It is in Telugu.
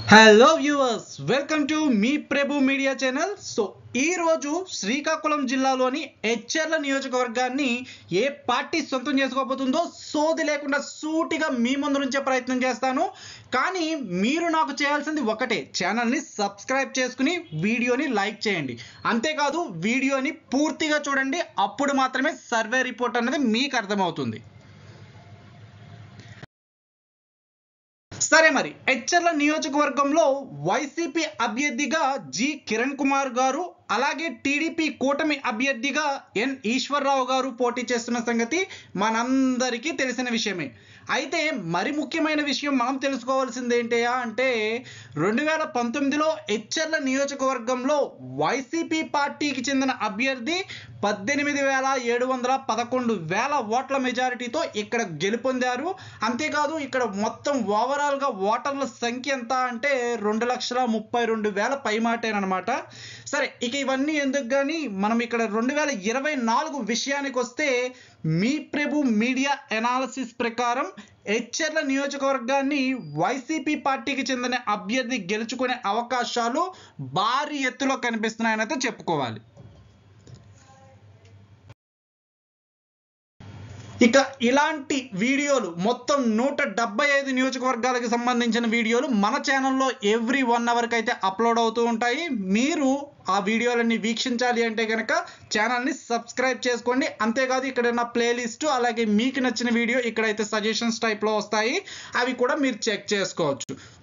హలో వ్యూవర్స్ వెల్కమ్ టు మీ ప్రభు మీడియా ఛానల్ సో ఈ రోజు శ్రీకాకుళం జిల్లాలోని హెచ్ఎర్ల నియోజకవర్గాన్ని ఏ పార్టీ సొంతం చేసుకోబోతుందో సోది లేకుండా సూటిగా మీ ముందు నుంచే ప్రయత్నం చేస్తాను కానీ మీరు నాకు చేయాల్సింది ఒకటే ఛానల్ని సబ్స్క్రైబ్ చేసుకుని వీడియోని లైక్ చేయండి అంతేకాదు వీడియోని పూర్తిగా చూడండి అప్పుడు మాత్రమే సర్వే రిపోర్ట్ అనేది మీకు అర్థమవుతుంది సరే మరి హెచ్చర్ల నియోజకవర్గంలో వైసీపీ అభ్యర్థిగా జి కిరణ్ కుమార్ గారు అలాగే టీడీపీ కూటమి అభ్యర్థిగా ఎన్ ఈశ్వరరావు గారు పోటీ చేస్తున్న సంగతి మనందరికీ తెలిసిన విషయమే అయితే మరి ముఖ్యమైన విషయం మనం తెలుసుకోవాల్సింది ఏంటయా అంటే రెండు వేల పంతొమ్మిదిలో హెచ్చర్ల నియోజకవర్గంలో వైసీపీ పార్టీకి చెందిన అభ్యర్థి పద్దెనిమిది వేల ఏడు వందల పదకొండు వేల ఓట్ల మెజారిటీతో ఇక్కడ గెలుపొందారు అంతేకాదు ఇక్కడ మొత్తం ఓవరాల్గా ఓటర్ల సంఖ్య ఎంత అంటే రెండు లక్షల ముప్పై రెండు వేల పైమాటేనమాట సరే ఇక ఇవన్నీ ఎందుకు కానీ మనం ఇక్కడ రెండు వేల ఇరవై నాలుగు విషయానికి వస్తే మీ ప్రభు మీడియా ఎనాలసిస్ ప్రకారం హెచ్ఎర్ల నియోజకవర్గాన్ని వైసీపీ పార్టీకి చెందిన అభ్యర్థి గెలుచుకునే అవకాశాలు భారీ ఎత్తులో కనిపిస్తున్నాయని అయితే చెప్పుకోవాలి ఇక ఇలాంటి వీడియోలు మొత్తం నూట డెబ్బై ఐదు నియోజకవర్గాలకు సంబంధించిన వీడియోలు మన ఛానల్లో ఎవ్రీ వన్ అవర్కి అయితే అప్లోడ్ అవుతూ ఉంటాయి మీరు ఆ వీడియోలన్నీ వీక్షించాలి అంటే కనుక ఛానల్ని సబ్స్క్రైబ్ చేసుకోండి అంతేకాదు ఇక్కడ ఉన్న ప్లేలిస్ట్ అలాగే మీకు నచ్చిన వీడియో ఇక్కడైతే సజెషన్స్ టైప్లో వస్తాయి అవి కూడా మీరు చెక్ చేసుకోవచ్చు